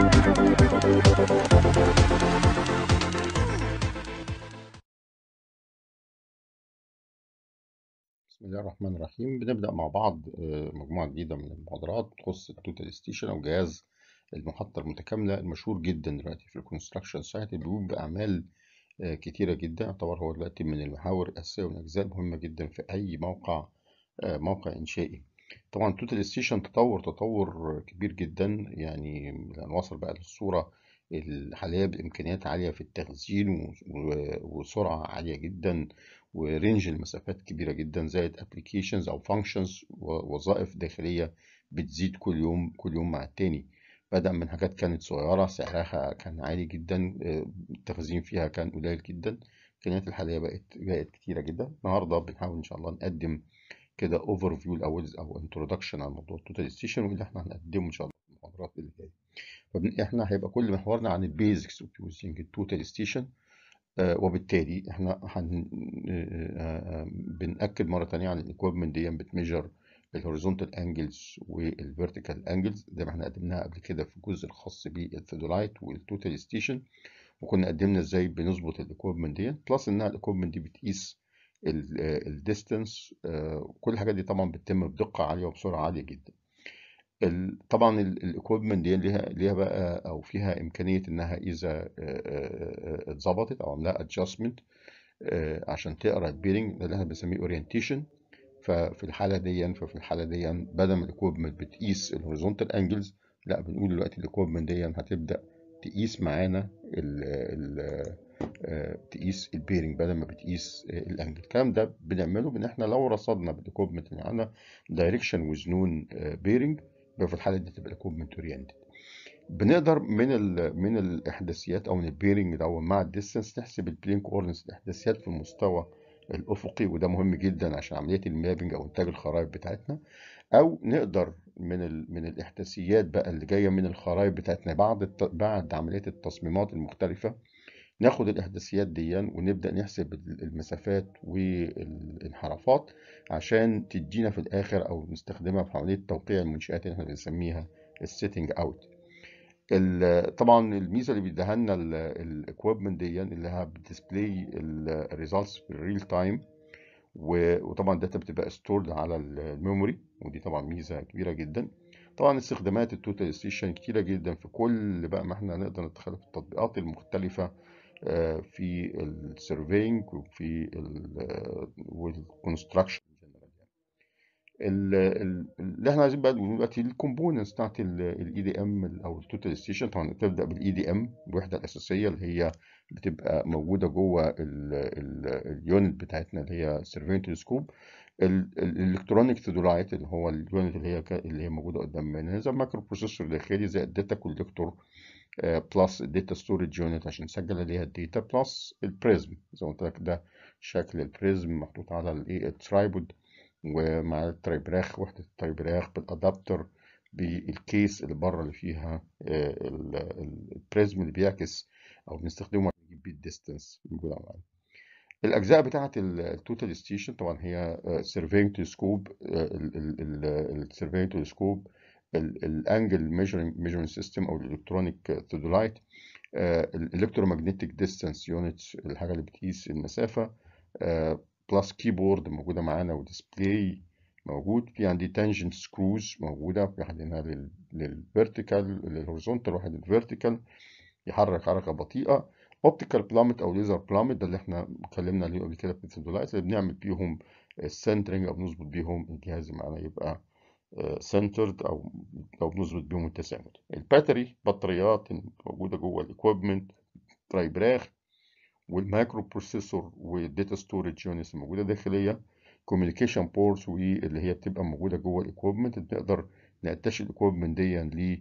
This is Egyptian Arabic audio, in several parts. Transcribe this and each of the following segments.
بسم الله الرحمن الرحيم بنبدأ مع بعض آه، مجموعة جديدة من المحاضرات تخص التوتال ستيشن أو جهاز المحطة المتكاملة المشهور جدا دلوقتي في الكونستراكشن سايت اللي بيقوم بأعمال آه، كتيرة جدا يعتبر هو دلوقتي من المحاور الأساسية والأجزاء المهمة جدا في أي موقع آه، موقع إنشائي طبعا التوتال ستيشن تطور تطور كبير جدا يعني وصل بقى للصورة الحالية بإمكانيات عالية في التخزين و- و- وسرعة عالية جدا ورينج المسافات كبيرة جدا زائد ابلكيشنز أو فانكشنز ووظائف داخلية بتزيد كل يوم كل يوم مع التاني بدأ من حاجات كانت صغيرة سعرها كان عالي جدا آه، التخزين فيها كان قليل جدا الإمكانيات الحالية بقت بقت كتيرة جدا النهاردة بنحاول إن شاء الله نقدم كده اوفر فيو الأول أو انترودكشن على موضوع التوتال ستيشن واللي احنا هنقدمه إن شاء الله في المحاضرات اللي جاية فاحنا هيبقى كل محورنا عن البيزكس اوف يوزنج التوتال ستيشن آه، وبالتالي احنا هن... آه، آه، بنأكد مرة تانية عن الايكويبمنت دي بتميجر الهوريزونتال انجلز والفيرتيكال انجلز زي ما احنا قدمناها قبل كده في الجزء الخاص بالثيودولايت والتوتال ستيشن وكنا قدمنا ازاي بنظبط الايكويبمنت دي بلس انها الايكويبمنت دي بتقيس الديستنس كل الحاجات دي طبعا بتتم بدقة عالية وبسرعة عالية جدا ال- طبعا الايكويبمنت دي ليها ليها بقى او فيها امكانيه انها اذا آه، آه، آه، اتظبطت او عملها ادجستمنت عشان تقرا البيرنج ده اللي احنا بنسميه اورينتيشن ففي الحاله دي ففي الحاله دي بدل ما الايكويبمنت بتقيس الهوريزونتال انجلز لا بنقول دلوقتي الايكويبمنت دي هتبدا تقيس معانا ال ال آه، تقيس البيرنج بدل ما بتقيس آه، الانجل الكلام ده بنعمله بان احنا لو رصدنا بالايكويبمنت اللي معانا دايركشن ويز نون بيرنج يبقى في الحاله دي تبقى الايكويبمنت اورينتد بنقدر من ال من الاحداثيات او من البيرنج ده مع الديستنس نحسب البلين كوردينتس الاحداثيات في المستوى الافقي وده مهم جدا عشان عمليه المابنج او انتاج الخرائط بتاعتنا او نقدر من ال من الاحداثيات بقى اللي جايه من الخرائط بتاعتنا بعد الت- بعد عمليات التصميمات المختلفه ناخد الاحداثيات دي ونبدا نحسب المسافات والانحرافات عشان تدينا في الاخر او نستخدمها في عمليه توقيع المنشات اللي احنا بنسميها السيتنج اوت ال- طبعا الميزه اللي بيديها لنا الاكويبمنت دي اللي هي بتديسبلاي الريزلتس في الريل تايم وطبعا الداتا بتبقى ستورد على الميموري ودي طبعا ميزه كبيره جدا طبعا استخدامات التوتال ستيشن كتيره جدا في كل بقى ما احنا نقدر ندخلها في التطبيقات المختلفه آه، في السيرفينج وفي والكونستراكشن ال- ال- اللي احنا عايزين بقى نقول دلوقتي الكومبوننتس بتاعت الاي دي ام او التوتال ستيشن طبعا تبدا بالاي دي ام الوحده الاساسيه اللي هي بتبقى موجوده جوه اليونت بتاعتنا اللي هي سيرفينت سكوب الالكترونيك ثيودولايت اللي هو اليونت اللي هي ك- اللي هي موجوده قدامنا زي مايكرو بروسيسور داخلي زي الداتا كوليكتور بلس الداتا ستورج يونت عشان نسجل عليها الداتا بلس البريزم زي ما قلت لك ده شكل البريزم محطوط على الايه الترايبود ومع الترايبراخ وحدة الترايبراخ بالأدابتر بالكيس اللي بره اللي فيها آه، ال- ال- البريزم اللي بيعكس أو بنستخدمه عشان نجيب بيه الديستنس موجودة معانا. الأجزاء بتاعة التوتال ستيشن طبعا هي سيرفينج تلسكوب السيرفينج تلسكوب الانجل ميجرنج سيستم او الالكترونيك ثيودولايت الالكترومagnetic ديستانس يونتس الحاجه اللي بتقيس المسافه بلس كيبورد موجوده معانا وديسبلاي موجود في عندي تانجنت سكروز موجوده في واحد هنا للفيرتيكال للهوريزونتال واحد للفيرتيكال يحرك حركه بطيئه اوبتيكال بلامت او ليزر بلامت ده اللي احنا اتكلمنا عليه قبل كده في الثيودولايت اللي بنعمل بيهم السنترنج او بنظبط بيهم الجهاز معانا يبقى سنترد او او بنظبط بيهم التسامد الباتري بطاريات موجوده جوه الاكويبمنت ترايبراخ والمايكرو بروسيسور والداتا ستورج يونتس الموجوده داخليه كوميونيكيشن بورتس واللي هي بتبقى موجوده جوه الاكويبمنت نقدر نأتش الاكويبمنت دي ل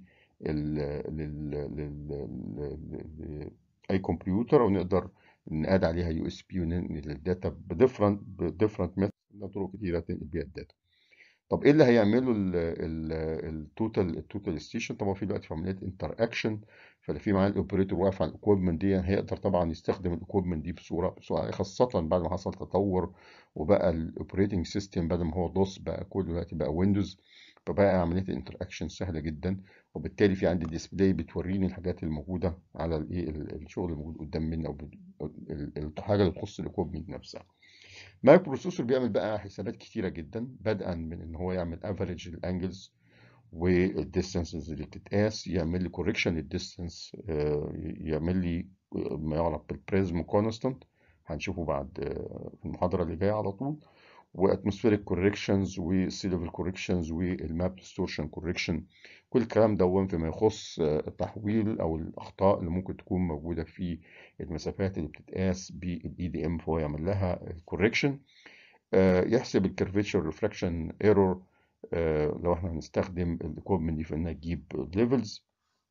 اي كمبيوتر او نقدر نقاد عليها يو اس بي وننقل الداتا بديفرنت بديفرنت ميثود طرق كتيره تنقل بيها الداتا طب ايه اللي هيعمله التوتال التوتال ستيشن طبعا في دلوقتي في عمليات انتر اكشن فلو في معاه الاوبريتور واقف على الاكويبمنت دي هيقدر طبعا يستخدم الاكويبمنت دي بصوره بصوره خاصه بعد ما حصل تطور وبقى الاوبريتنج سيستم بدل ما هو دوس بقى كله دلوقتي بقى ويندوز فبقى عمليه الانتراكشن سهله جدا وبالتالي في عندي ديسبلاي بتوريني الحاجات الموجوده على الايه الشغل الموجود قدام مني او الحاجه اللي تخص الاكويبمنت نفسها مايكرو بروسيسور بيعمل بقى حسابات كتيره جدا بدءا من ان هو يعمل افريج الانجلز والديستانسز اللي بتتقاس يعمل لي كوركشن للديستانس يعمل لي ما يعرف بالبريزم كونستانت هنشوفه بعد في المحاضره اللي جايه على طول واتموسفيريك كوركشنز وسي ليفل كوركشنز والماب ديستورشن كوركشن كل الكلام ده فيما يخص التحويل او الاخطاء اللي ممكن تكون موجوده في المسافات اللي بتتقاس بالاي دي ام فهو يعمل لها الكوركشن يحسب الكيرفيتشر ريفراكشن ايرور لو احنا هنستخدم الاكويبمنت دي في انها تجيب ليفلز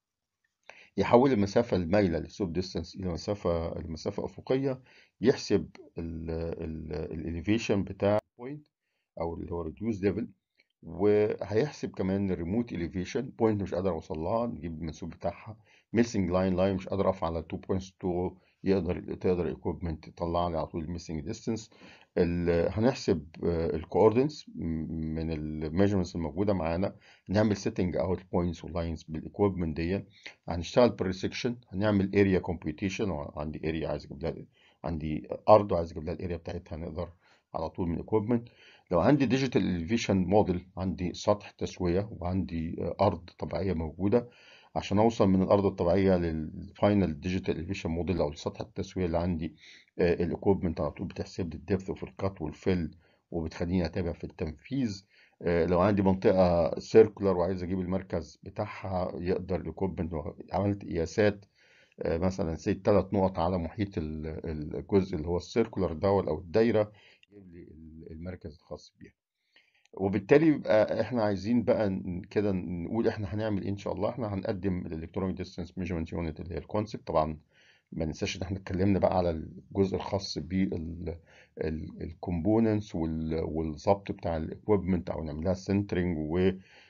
يحول المسافة المايلة للسوب ديستانس إلى مسافة لمسافة أفقية يحسب الإليفيشن بتاع بوينت أو اللي هو ريديوس ليفل وهيحسب كمان الريموت إليفيشن بوينت مش قادر أوصل لها نجيب المنسوب بتاعها ميسنج لاين لاين مش قادر أقف على 2 بوينتس تو يقدر تقدر الاكويبمنت تطلع لي على طول الميسنج ديستانس هنحسب الكوردينتس من الميجرمنتس الموجوده معانا نعمل سيتنج اوت بوينتس ولاينز بالاكويبمنت دي هنشتغل بريسكشن هنعمل اريا كومبيوتيشن عندي اريا عايز اجيب لها عندي ارض وعايز اجيب لها الاريا بتاعتها نقدر على طول من الاكويبمنت لو عندي ديجيتال الفيشن موديل عندي سطح تسويه وعندي ارض طبيعيه موجوده عشان اوصل من الارض الطبيعيه للفاينل ديجيتال الفيشن موديل او السطح التسويه اللي عندي الاكويبمنت على طول بتحسب لي الدبث وفي الكات والفيل وبتخليني اتابع في التنفيذ لو عندي منطقه سيركولار وعايز اجيب المركز بتاعها يقدر الاكويبمنت عملت قياسات مثلا سي ثلاث نقط على محيط الجزء اللي هو السيركولار ده او الدايره يجيب لي المركز الخاص بيها وبالتالي يبقى احنا عايزين بقى كده نقول احنا هنعمل ايه ان شاء الله احنا هنقدم الالكترونيك ديستانس ميجرمنت يونت اللي هي الكونسبت طبعا ما ننساش ان احنا اتكلمنا بقى على الجزء الخاص بالكومبوننتس والظبط بتاع الاكويبمنت او نعملها سنترنج و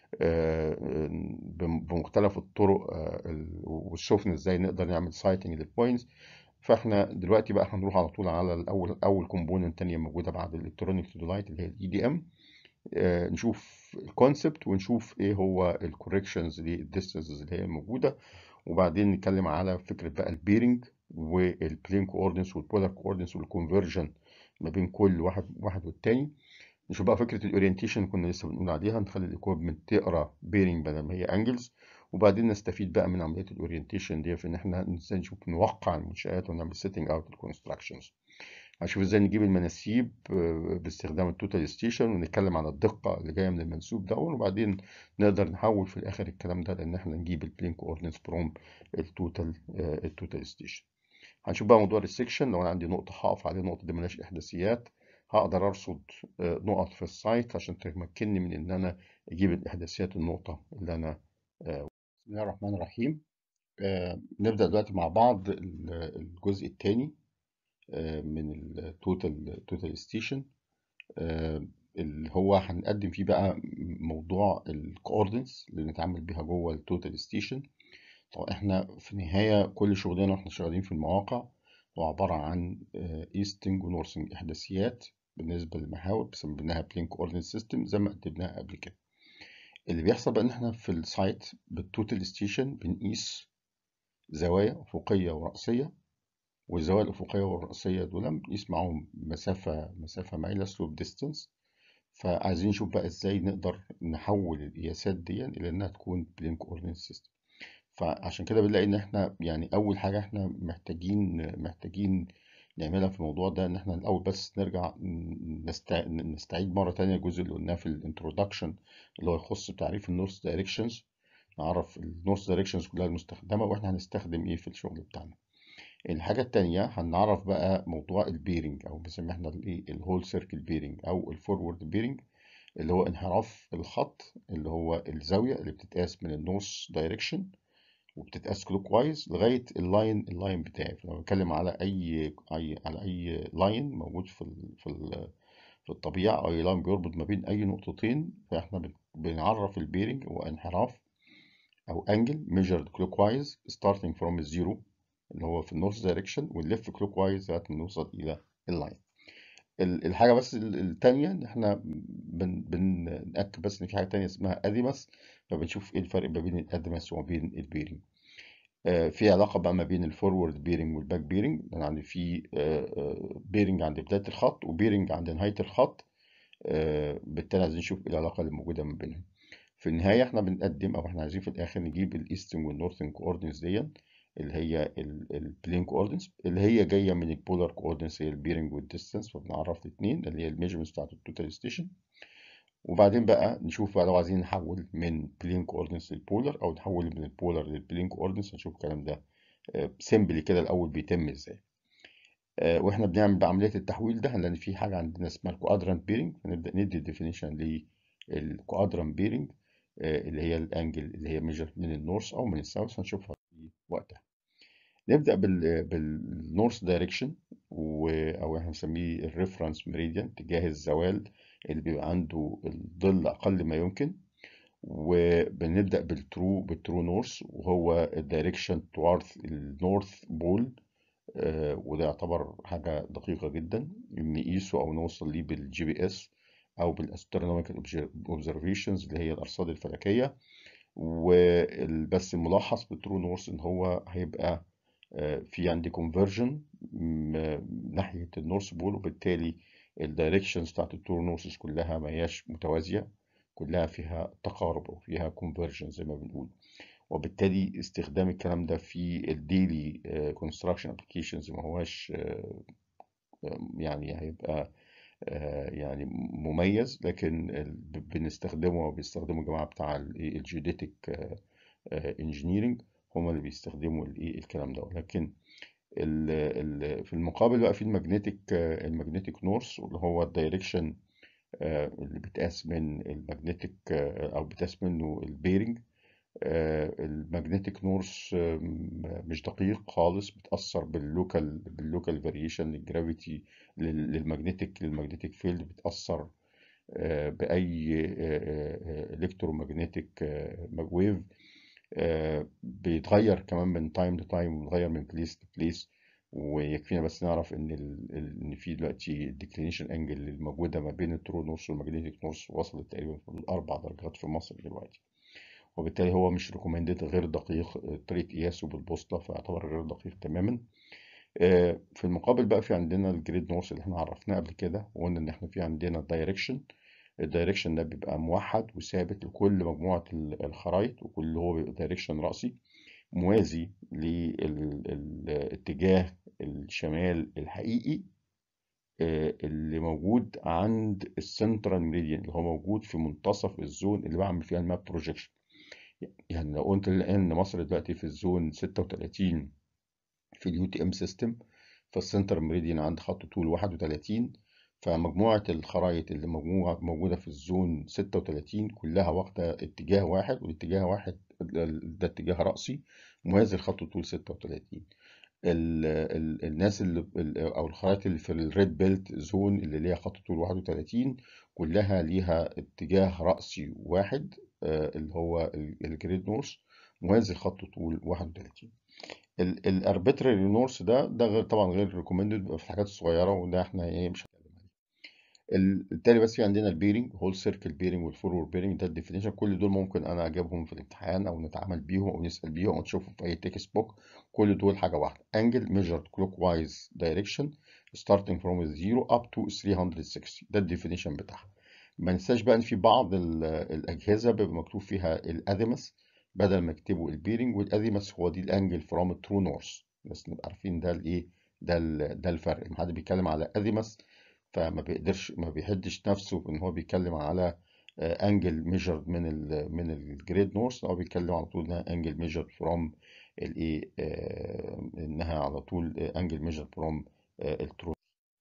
بمختلف الطرق وشوفنا ازاي نقدر نعمل سايتنج للبوينتس فاحنا دلوقتي بقى هنروح على طول على الاول اول كومبوننت تانية موجوده بعد الالكترونيك تو لايت اللي هي الاي دي ام نشوف الكونسبت ونشوف ايه هو الكوركشنز للديستنسز اللي هي موجوده وبعدين نتكلم على فكره بقى البيرنج والبلين كوردينس والبولار كوردينس والكونفرجن ما بين كل واحد واحد والتاني نشوف بقى فكره الاورينتيشن كنا لسه بنقول عليها نخلي الاكويبمنت تقرا بيرنج بدل ما هي انجلز وبعدين نستفيد بقى من عمليه الاورينتيشن دي في ان احنا نشوف نوقع المنشات ونعمل سيتنج اوت الكونستراكشنز هنشوف ازاي نجيب المناسيب باستخدام التوتال ستيشن ونتكلم عن الدقه اللي جايه من المنسوب ده وبعدين نقدر نحول في الاخر الكلام ده لان احنا نجيب البلين كوردينتس فروم التوتال التوتال ستيشن هنشوف بقى موضوع السكشن لو انا عندي نقطه هقف عليه نقطه دي ملهاش احداثيات هقدر ارصد نقط في السايت عشان تمكنني من ان انا اجيب الاحداثيات النقطه اللي انا بسم الله الرحمن الرحيم نبدا دلوقتي مع بعض الجزء الثاني من التوتال توتال ستيشن اللي هو هنقدم فيه بقى موضوع الكوردينتس اللي نتعامل بيها جوه التوتال ستيشن طبعا احنا في النهايه كل شغلنا واحنا شغالين في المواقع هو عباره عن ايستنج ونورثنج احداثيات بالنسبه للمحاور بنسميها بلين كوردينت سيستم زي ما قدمناها قبل كده اللي بيحصل بقى ان احنا في السايت بالتوتال ستيشن بنقيس زوايا افقيه وراسيه والزوايا الأفقية والرأسية دول بنقيس معاهم مسافة مسافة مايلة سلوب ديستانس فعايزين نشوف بقى ازاي نقدر نحول القياسات دي إلى إنها تكون بلين كوردينيت سيستم فعشان كده بنلاقي إن إحنا يعني أول حاجة إحنا محتاجين محتاجين نعملها في الموضوع ده إن إحنا الأول بس نرجع نستع... نستعيد مرة تانية الجزء اللي قلناه في الانترودكشن اللي هو يخص تعريف النورث دايركشنز نعرف النورث دايركشنز كلها المستخدمة وإحنا هنستخدم إيه في الشغل بتاعنا. الحاجة التانية هنعرف بقى موضوع البيرنج أو بنسميه احنا الايه الهول سيركل بيرنج أو الفورورد بيرنج اللي هو انحراف الخط اللي هو الزاوية اللي بتتقاس من النورث دايركشن وبتتقاس كلوك وايز لغاية اللاين اللاين بتاعي فلما بتكلم على أي أي على أي لاين موجود في ال في ال في الطبيعة أو أي لاين بيربط ما بين أي نقطتين فاحنا بنعرف البيرنج هو انحراف أو أنجل measured clockwise starting from الزيرو اللي هو في النورث دايركشن ونلف كلوك وايز لغايه ما نوصل الى اللاين ال- الحاجة بس ال- التانية إن إحنا بن بنأكد بس إن في حاجة تانية اسمها أديماس فبنشوف إيه الفرق ما بين الأديماس وما بين البيرنج آه، في علاقة بقى ما بين الفورورد بيرنج والباك بيرنج أنا عندي في بيرنج عند بداية الخط وبيرنج عند نهاية الخط آه، بالتالي عايزين نشوف إيه العلاقة اللي موجودة ما بينهم في النهاية احنا بنقدم أو احنا عايزين في الآخر نجيب الإيسترن والنورثن كوردينتس دي اللي هي البلين كوردينتس اللي هي جاية من البولار كوردينتس هي البيرنج والديستانس فبنعرف الاثنين اللي هي الميجرمنتس بتاعت التوتال ستيشن وبعدين بقى نشوف بقى لو عايزين نحول من بلين كوردينتس للبولار أو نحول من البولار للبلين كوردينتس هنشوف الكلام ده سيمبلي كده الأول بيتم ازاي آه، واحنا بنعمل بعمليه التحويل ده هنلاقي في حاجه عندنا اسمها الكوادرانت بيرنج فنبدا ندي الديفينيشن للكوادرانت بيرنج اللي هي الانجل اللي هي ميجر من النورث او من الساوث هنشوفها في وقتها نبدا بال بالنورث دايركشن او احنا بنسميه الريفرنس ميريديان اتجاه الزوال اللي بيبقى عنده الظل اقل ما يمكن وبنبدا بالترو بالترو نورث وهو الدايركشن توارث النورث بول آه، وده يعتبر حاجة دقيقة جدا نقيسه أو نوصل ليه بالجي بي إس أو بالاسترونوميكال اوبزرفيشنز اللي هي الأرصاد الفلكية وبس الملاحظ بالترو نورث إن هو هيبقى آه، في عندي كونفرجن ناحية النورث بول وبالتالي الدايركشنز بتاعت الترو نورثز كلها ما هياش متوازية كلها فيها تقارب أو فيها كونفرجن زي ما بنقول وبالتالي استخدام الكلام ده في الديلي كونستراكشن ابلكيشنز ما هواش آه، يعني هيبقى آه، يعني مميز لكن ال- بنستخدمه وبيستخدموا الجماعة بتاع الجيوديتك انجينيرنج هم اللي بيستخدموا الايه الكلام ده لكن ال ال في المقابل بقى في المagnetic المagnetic نورث اللي هو الدايركشن اللي بيتقاس من المagnetic آه، او بيتقاس منه البيرنج المagnetic نورث مش دقيق خالص بتأثر باللوكال باللوكال فاريشن الجرافيتي للمagnetic للمagnetic فيلد بتأثر آه، بأي الكترومagnetic ويف بيتغير كمان من تايم لتايم وبيتغير من بليس لبليس ويكفينا بس نعرف ان ال... ال- ان في دلوقتي الديكلينيشن انجل الموجوده ما بين الترو نورث والماجنتيك نورث وصلت تقريبا اربع درجات في مصر دلوقتي وبالتالي هو مش ريكومندد غير دقيق طريقه قياسه بالبوصله فيعتبر غير دقيق تماما آه، في المقابل بقى في عندنا الجريد نورث اللي احنا عرفناه قبل كده وقلنا ان احنا في عندنا الدايركشن الدايركشن ده بيبقى موحد وثابت لكل مجموعة ال- الخرايط وكل هو بيبقى دايركشن رأسي موازي للاتجاه الشمال الحقيقي آه، اللي موجود عند السنترال ميريديان اللي هو موجود في منتصف الزون اللي بعمل فيها الماب بروجيكشن يعني لو قلت الآن إن مصر دلوقتي في الزون 36 في اليو تي ام سيستم فالسنتر ميريديان عند خط طول 31 فمجموعة الخرايط اللي مجموعة موجودة في الزون 36 كلها واخدة اتجاه واحد والاتجاه واحد ده اتجاه رأسي موازي لخط طول 36 ال ال الناس اللي ال- او الخرائط اللي في الريد بيلت زون اللي ليها خط طول 31 كلها ليها اتجاه رأسي واحد آه، اللي هو الجريد نورث موازي خط طول 31 الاربيتراري نورث ده ده غير طبعا غير ريكومندد بيبقى في الحاجات الصغيره وده احنا ايه مش هنتكلم عليه ال- التالي بس في عندنا البيرنج هول سيركل بيرنج والفورورد بيرنج ده الديفينيشن كل دول ممكن انا اجيبهم في الامتحان او نتعامل بيهم او نسال بيهم او نشوفهم في اي تكست بوك كل دول حاجه واحده انجل measured clockwise direction starting from 0 up to 360 ده الديفينيشن بتاعها ما ننساش بقى ان في بعض ال- الاجهزه بيبقى مكتوب فيها الاديمس بدل ما يكتبوا البيرنج والاديمس هو دي الانجل فروم الترو نورث بس نبقى عارفين ده الايه ده ال- ده الفرق لما حد بيتكلم على اديمس فما بيقدرش ما بيحدش نفسه ان هو بيتكلم على انجل ميجرد من ال من الجريد نورث او بيتكلم على طول انها انجل ميجرد فروم الايه آه، انها على طول انجل ميجرد فروم الترو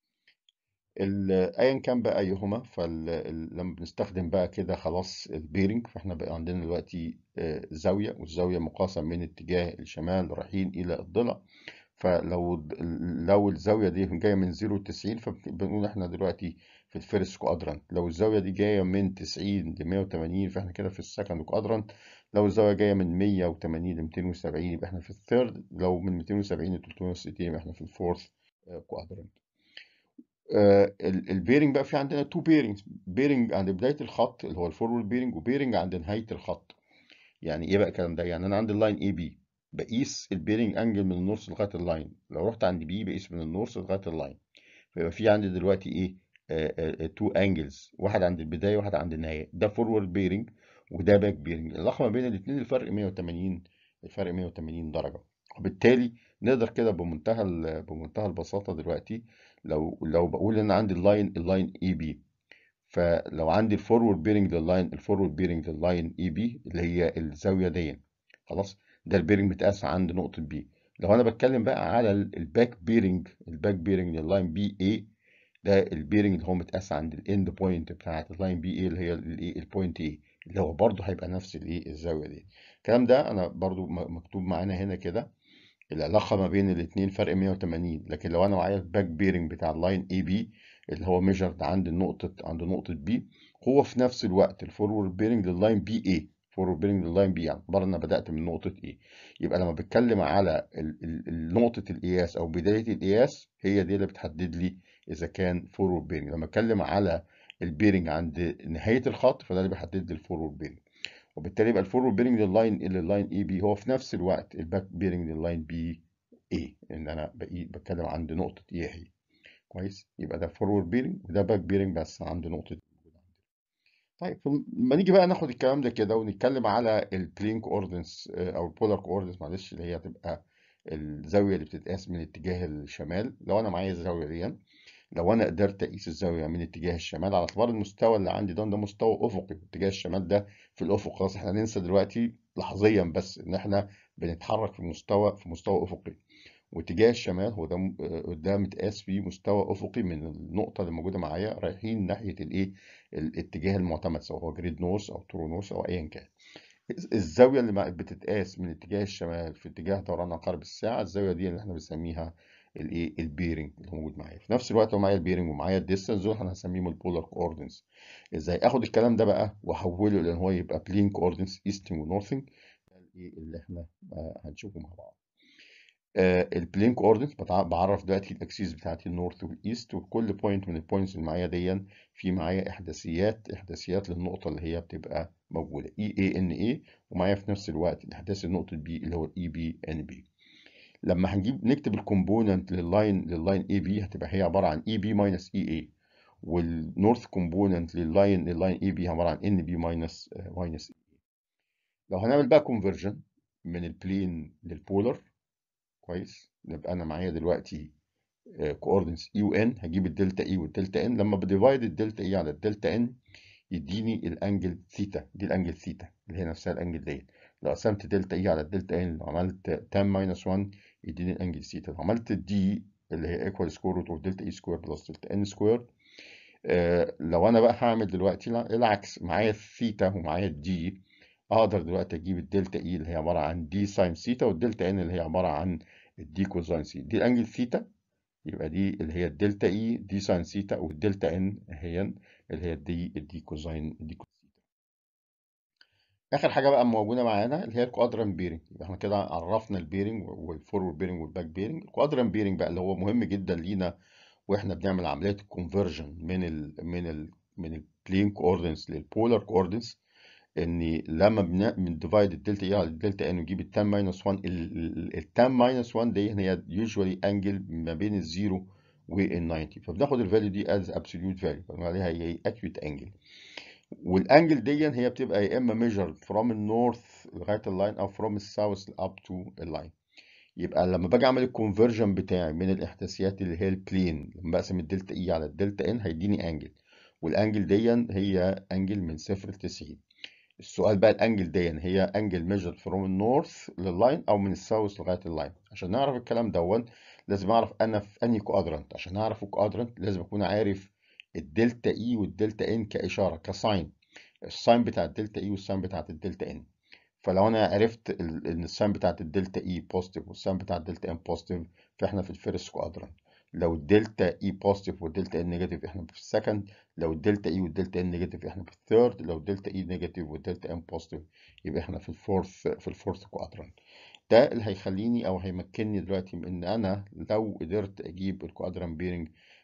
ال- ايا كان بقى ايهما فلما بنستخدم بقى كده خلاص البيرنج فاحنا بقى عندنا دلوقتي آه، زاويه والزاويه مقاسه من اتجاه الشمال رايحين الى الضلع فلو لو الزاويه دي جايه من 0 ل 90 فبنقول احنا دلوقتي في الفيرست كوادرانت لو الزاويه دي جايه من 90 ل 180 فاحنا كده في السكند كوادرانت لو الزاويه جايه من 180 ل 270 يبقى احنا في الثيرد لو من 270 ل 360 يبقى احنا في الفورث كوادرانت آه البيرنج بقى في عندنا تو بيرنجز بيرنج عند بدايه الخط اللي هو الفورورد بيرنج وبيرنج عند نهايه الخط يعني ايه بقى الكلام ده يعني انا عندي اللاين اي بي بقيس البيرنج انجل من النص لغايه اللاين لو رحت عند بي بقيس من النص لغايه اللاين فيبقى في عندي دلوقتي ايه تو انجلز واحد عند البدايه وواحد عند النهايه ده فورورد بيرنج وده باك بيرنج العلاقه ما بين الاثنين الفرق 180 الفرق 180 درجه وبالتالي نقدر كده بمنتهى بمنتهى البساطه دلوقتي لو لو بقول ان عندي اللاين اللاين اي بي فلو عندي الفورورد بيرنج لللاين الفورورد بيرنج لللاين اي بي اللي هي الزاويه دي خلاص ده البيرنج متقاس عند نقطه بي لو انا بتكلم بقى على الباك بيرنج الباك بيرنج لللاين بي اي ده البيرنج اللي هو متقاس عند الاند بوينت بتاعت اللاين بي اي اللي هي الايه البوينت اي اللي هو برضه هيبقى نفس الايه الزاويه دي الكلام ده انا برضه مكتوب معانا هنا كده العلاقه ما بين الاثنين فرق 180 لكن لو انا معايا الباك بيرنج بتاع اللاين اي بي اللي هو ميجرد عند النقطه عند نقطه بي هو في نفس الوقت الفورورد بيرنج لللاين بي اي فورورد بيرنج لللاين بي يعني برضه انا بدات من نقطه اي يبقى لما بتكلم على نقطه القياس او بدايه القياس هي دي اللي بتحدد لي اذا كان فورورد بيرنج لما اتكلم على البيرنج عند نهايه الخط فده اللي بيحدد لي الفورورد بيرنج وبالتالي يبقى الفورورد بيرنج لللاين لللاين اي بي هو في نفس الوقت الباك بيرنج لللاين بي اي ان انا بقي بتكلم عند نقطه اي هي كويس يبقى ده فورورد بيرنج وده باك بيرنج بس عند نقطه طيب لما نيجي بقى ناخد الكلام ده كده ونتكلم على البلين كوردنس او البولار كوردنس معلش اللي هي هتبقى الزاويه اللي بتتقاس من اتجاه الشمال لو انا معايا الزاويه دي لو انا قدرت اقيس الزاويه من اتجاه الشمال على اعتبار المستوى اللي عندي ده ده مستوى افقي اتجاه الشمال ده في الافق خلاص احنا ننسى دلوقتي لحظيا بس ان احنا بنتحرك في مستوى في مستوى افقي واتجاه الشمال هو ده ده متقاس فيه مستوى افقي من النقطه اللي موجوده معايا رايحين ناحيه الايه الاتجاه المعتمد سواء هو جريد نورث او ترو نورث او ايا كان الزاويه اللي بتتقاس من اتجاه الشمال في اتجاه دوران عقارب الساعه الزاويه دي اللي احنا بنسميها الايه البيرنج اللي موجود معايا في نفس الوقت لو معايا البيرنج ومعايا الديستنس دول احنا هنسميهم البولار كوردنس ازاي اخد الكلام ده بقى واحوله لان هو يبقى بلين كوردنس ايستنج ونورثنج اللي احنا هنشوفه مع بعض آه البلين كوردنس بعرف دلوقتي الاكسيس بتاعتي النورث والايست وكل بوينت من البوينتس اللي معايا دي في معايا احداثيات احداثيات للنقطه اللي هي بتبقى موجوده اي اي ان اي ومعايا في نفس الوقت الاحداث النقطه بي اللي هو الاي بي ان بي لما هنجيب نكتب الكومبوننت لللاين لللاين اي بي هتبقى هي عباره عن اي بي ماينس اي اي والنورث كومبوننت لللاين لللاين اي بي عباره عن ان بي ماينس ماينس اي لو هنعمل بقى كونفرجن من البلين للبولر كويس يبقى انا معايا دلوقتي كوردنس اي وان هجيب الدلتا اي والدلتا ان لما بديفايد الدلتا اي على الدلتا ان يديني الانجل ثيتا دي الانجل ثيتا اللي هي نفسها الانجل ديت لو قسمت دلتا اي على الدلتا ان لو عملت تان ماينس 1 يديني الانجل ثيتا لو عملت دي اللي هي ايكوال سكوير روت اوف دلتا اي سكوير بلس دلتا ان سكوير آه لو انا بقى هعمل دلوقتي العكس معايا الثيتا ومعايا الدي اقدر دلوقتي اجيب الدلتا اي اللي هي عباره عن دي ساين ثيتا والدلتا ان اللي هي عباره عن الدي كوزاين ثيتا دي الانجل ثيتا يبقى دي اللي هي الدلتا اي دي ساين ثيتا والدلتا ان هي اللي هي الدي الدي كوزاين الدي كوزاين اخر حاجه بقى موجوده معانا اللي هي الكوادران بيرنج يبقى احنا كده عرفنا البيرنج والفورورد بيرنج والباك بيرنج الكوادران بيرنج بقى اللي هو مهم جدا لينا واحنا بنعمل عمليه الكونفرجن من ال من ال من البلين كوردنس للبولار كوردنس ان لما بنديفايد الدلتا اي على الدلتا ان ونجيب التان ماينس 1 التان ماينس 1 دي هي يوجوالي انجل ما بين الزيرو وال 90 فبناخد الفاليو دي از ابسوليوت فاليو بنقول عليها هي اكيوت انجل والانجل دي هي بتبقى يا اما ميجر فروم النورث لغايه اللاين او فروم الساوث اب تو اللاين يبقى لما باجي اعمل الكونفرجن بتاعي من الاحداثيات اللي هي البلين لما بقسم الدلتا اي على الدلتا ان هيديني انجل والانجل دي هي انجل من صفر ل 90 السؤال بقى الانجل دي هي انجل ميجر فروم النورث لللاين او من الساوث لغايه اللاين عشان نعرف الكلام دون لازم اعرف انا في انهي كوادرنت عشان اعرف الكوادرنت لازم اكون عارف الدلتا اي والدلتا ان كاشاره كساين الساين بتاع الدلتا اي والساين بتاعت الدلتا ان فلو انا عرفت ان الساين بتاعت الدلتا اي بوزيتيف والساين بتاعت الدلتا ان بوزيتيف فاحنا في الفيرست كوادرنت لو الدلتا اي بوزيتيف والدلتا ان نيجاتيف احنا في السكند لو الدلتا اي والدلتا ان نيجاتيف احنا في الثيرد لو الدلتا اي نيجاتيف والدلتا ان بوزيتيف يبقى احنا في الفورث في الفورث كوادرنت ده اللي هيخليني او هيمكنني دلوقتي من ان انا لو قدرت اجيب الكوادران بيرنج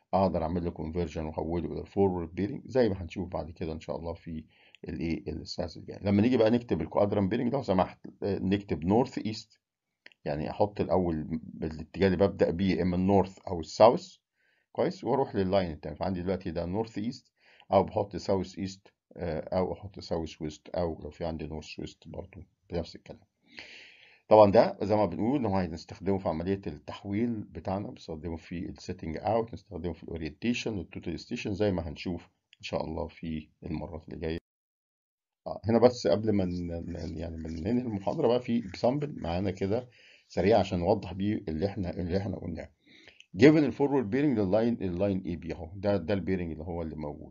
اقدر اعمل له كونفرجن واحوله الى الفورورد بيرنج زي ما هنشوف بعد كده ان شاء الله في الايه السلايس الجاي لما نيجي بقى نكتب الكوادران بيرنج لو سمحت نكتب نورث ايست يعني احط الاول الاتجاه اللي ببدا بيه اما النورث او الساوث كويس واروح لللاين التاني فعندي دلوقتي ده نورث ايست او بحط ساوث ايست او احط ساوث ويست او لو في عندي نورث ويست برضه بنفس الكلام طبعا ده زي ما بنقول هو هنستخدمه في عمليه التحويل بتاعنا بنستخدمه في السيتنج اوت نستخدمه في الاورينتيشن والتوتال ستيشن زي ما هنشوف ان شاء الله في المرات اللي جايه آه هنا بس قبل ما يعني ما ننهي المحاضره بقى في اكزامبل معانا كده سريع عشان نوضح بيه اللي احنا اللي احنا قلناه given الفورورد بيرنج لللاين اللاين اي بي اهو ده ده البيرنج اللي هو اللي موجود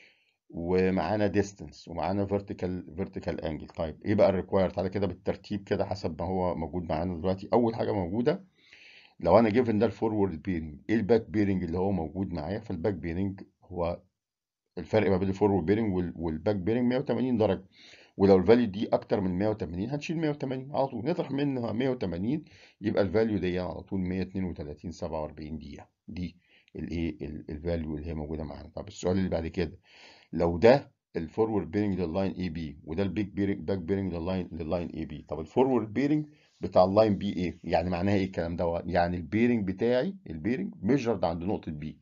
ومعانا ديستنس ومعانا فيرتيكال فيرتيكال انجل طيب ايه بقى الريكوايرد تعالى كده بالترتيب كده حسب ما هو موجود معانا دلوقتي اول حاجه موجوده لو انا جيفن ده الفورورد بيرنج ايه الباك بيرنج اللي هو موجود معايا فالباك بيرنج هو الفرق ما بين الفورورد بيرنج والباك بيرنج 180 درجه ولو الفاليو دي اكتر من 180 هنشيل 180 على طول نطرح منها 180 يبقى الفاليو دي على طول 132 47 دقيقه دي الايه الفاليو اللي هي موجوده معانا طب السؤال اللي بعد كده لو ده الفورورد بيرنج لللاين اي بي وده البيك بيرنج باك بيرنج لللاين لللاين اي بي طب الفورورد بيرنج بتاع اللاين بي ايه يعني معناها ايه الكلام ده يعني البيرنج بتاعي البيرنج ميجرد عند نقطه بي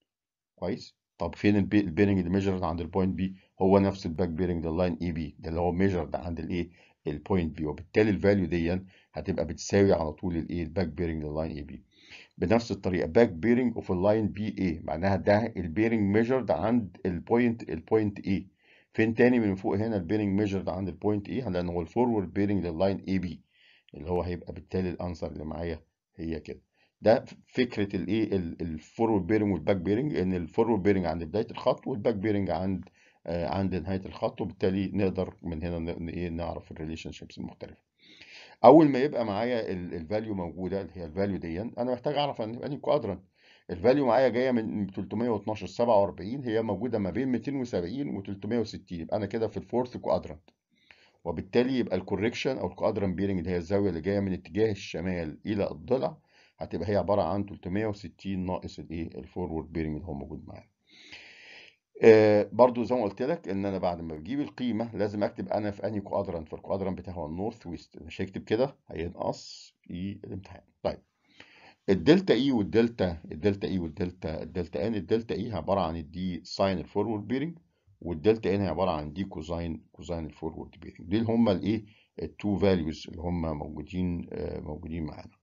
كويس طب فين البيرنج اللي ميجرد عند البوينت بي هو نفس الباك بيرنج لللاين اي بي ده اللي هو ميجرد عند الايه البوينت بي وبالتالي الفاليو دي هتبقى بتساوي على طول الايه الباك بيرنج لللاين اي بي بنفس الطريقه باك بيرنج اوف اللاين بي اي معناها ده البيرنج ميجرد عند البوينت البوينت اي فين تاني من فوق هنا البيرنج ميجرد عند البوينت اي لان هو الفورورد بيرنج لللاين اي بي اللي هو هيبقى بالتالي الانسر اللي معايا هي كده ده فكره الايه الفورورد بيرنج والباك بيرنج ان الفورورد بيرنج عند بدايه الخط والباك بيرنج عند آه عند نهايه الخط وبالتالي نقدر من هنا ايه نعرف الريليشن شيبس المختلفه اول ما يبقى معايا الفاليو موجوده اللي هي الفاليو دي انا محتاج اعرف ان انهي كوادرنت الفاليو معايا جايه من 312 47 هي موجوده ما بين 270 و 360 يبقى انا كده في الفورث كوادرنت وبالتالي يبقى الكوريكشن او الكوادرنت بيرنج اللي هي الزاويه اللي جايه من اتجاه الشمال الى الضلع هتبقى هي عباره عن 360 ناقص الايه الفورورد بيرنج اللي هو موجود معانا آه برضو زي ما قلت لك ان انا بعد ما بجيب القيمه لازم اكتب انا في انهي كوادرنت فالكوادرنت بتاعي هو النورث ويست مش هكتب كده هينقص في الامتحان طيب الدلتا اي والدلتا الدلتا اي والدلتا الدلتا ان الدلتا اي عباره عن الدي ساين الفورورد بيرنج والدلتا ان هي عباره عن دي كوزاين كوزاين الفورورد بيرنج دول هم الايه التو فاليوز اللي هم موجودين آه موجودين معانا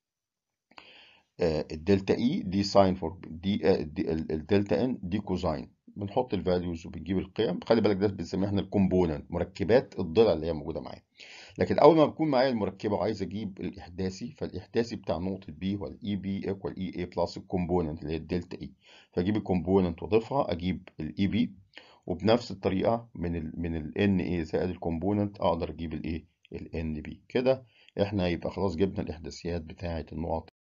آه الدلتا اي دي ساين فور دي, آه دي الدلتا ان دي كوزاين بنحط الفاليوز وبنجيب القيم خلي بالك ده بنسميها احنا الكومبوننت مركبات الضلع اللي هي موجوده معايا لكن اول ما بكون معايا المركبه وعايز اجيب الاحداثي فالاحداثي بتاع نقطه بي هو الاي بي ايكوال اي اي بلس الكومبوننت اللي هي الدلتا اي فاجيب الكومبوننت واضيفها اجيب الاي بي وبنفس الطريقه من ال من الان اي زائد الكومبوننت اقدر اجيب الايه الان بي كده احنا يبقى خلاص جبنا الاحداثيات بتاعه النقط